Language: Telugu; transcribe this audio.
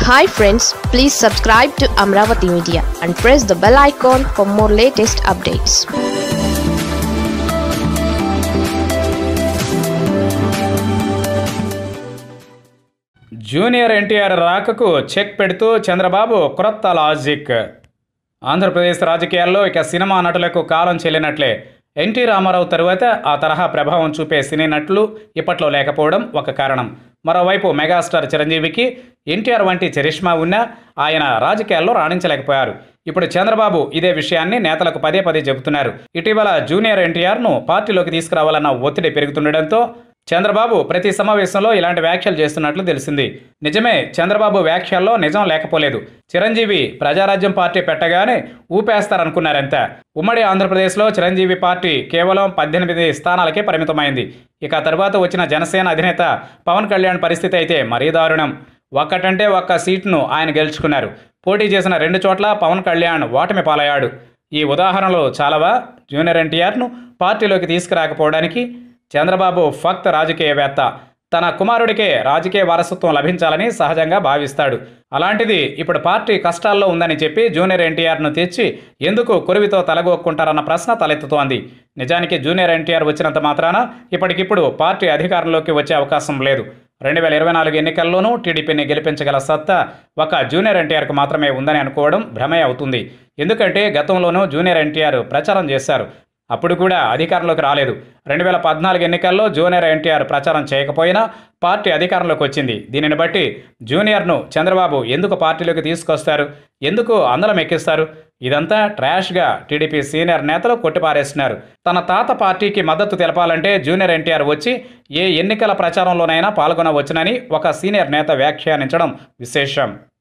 hi friends please subscribe to Amaravati media and press the bell icon for more latest updates junior NTR రాకకు చెక్ పెడుతూ చంద్రబాబు క్రొత్త లాజిక్ ఆంధ్రప్రదేశ్ రాజకీయాల్లో ఇక సినిమా నటులకు కాలం చెల్లినట్లే ఎన్టీ రామారావు తరువాత ఆ తరహా ప్రభావం చూపే సినీ నటులు ఇప్పట్లో లేకపోవడం ఒక కారణం మరోవైపు మెగాస్టార్ చిరంజీవికి ఎన్టీఆర్ వంటి చరిష్మా ఉన్నా ఆయన రాజకీయాల్లో రాణించలేకపోయారు ఇప్పుడు చంద్రబాబు ఇదే విషయాన్ని నేతలకు పదే పదే చెబుతున్నారు ఇటీవల జూనియర్ ఎన్టీఆర్ను పార్టీలోకి తీసుకురావాలన్న ఒత్తిడి పెరుగుతుండటంతో చంద్రబాబు ప్రతి సమావేశంలో ఇలాంటి వ్యాఖ్యలు చేస్తున్నట్లు తెలిసింది నిజమే చంద్రబాబు వ్యాఖ్యల్లో నిజం లేకపోలేదు చిరంజీవి ప్రజారాజ్యం పార్టీ పెట్టగానే ఊపేస్తారనుకున్నారంతా ఉమ్మడి ఆంధ్రప్రదేశ్లో చిరంజీవి పార్టీ కేవలం పద్దెనిమిది స్థానాలకే పరిమితమైంది ఇక తర్వాత వచ్చిన జనసేన అధినేత పవన్ కళ్యాణ్ పరిస్థితి అయితే మరీ దారుణం ఒక్కటంటే ఒక్క సీట్ను ఆయన గెలుచుకున్నారు పోటీ చేసిన రెండు చోట్ల పవన్ కళ్యాణ్ ఓటమి పాలయ్యాడు ఈ ఉదాహరణలు చాలావా జూనియర్ ఎన్టీఆర్ను పార్టీలోకి తీసుకురాకపోవడానికి చంద్రబాబు ఫక్త్ రాజకీయవేత్త తన కుమారుడికే రాజకీయ వారసత్వం లభించాలని సహజంగా భావిస్తాడు అలాంటిది ఇప్పుడు పార్టీ కష్టాల్లో ఉందని చెప్పి జూనియర్ ఎన్టీఆర్ను తెచ్చి ఎందుకు కురివితో తలగొక్కుంటారన్న ప్రశ్న తలెత్తుతోంది నిజానికి జూనియర్ ఎన్టీఆర్ వచ్చినంత మాత్రాన ఇప్పటికిప్పుడు పార్టీ అధికారంలోకి వచ్చే అవకాశం లేదు రెండు వేల ఇరవై నాలుగు ఎన్నికల్లోనూ టీడీపీని గెలిపించగల సత్తా ఒక జూనియర్ ఎన్టీఆర్కు మాత్రమే ఉందని అనుకోవడం భ్రమే అవుతుంది ఎందుకంటే గతంలోనూ జూనియర్ ఎన్టీఆర్ ప్రచారం చేశారు అప్పుడు కూడా అధికారంలోకి రాలేదు రెండు వేల పద్నాలుగు ఎన్నికల్లో జూనియర్ ఎన్టీఆర్ ప్రచారం చేయకపోయినా పార్టీ అధికారంలోకి వచ్చింది దీనిని బట్టి జూనియర్ను చంద్రబాబు ఎందుకు పార్టీలోకి తీసుకొస్తారు ఎందుకు అందలం ఎక్కిస్తారు ఇదంతా ట్రాష్గా టీడీపీ సీనియర్ నేతలు కొట్టిపారేస్తున్నారు తన తాత పార్టీకి మద్దతు తెలపాలంటే జూనియర్ ఎన్టీఆర్ వచ్చి ఏ ఎన్నికల ప్రచారంలోనైనా పాల్గొనవచ్చునని ఒక సీనియర్ నేత వ్యాఖ్యానించడం విశేషం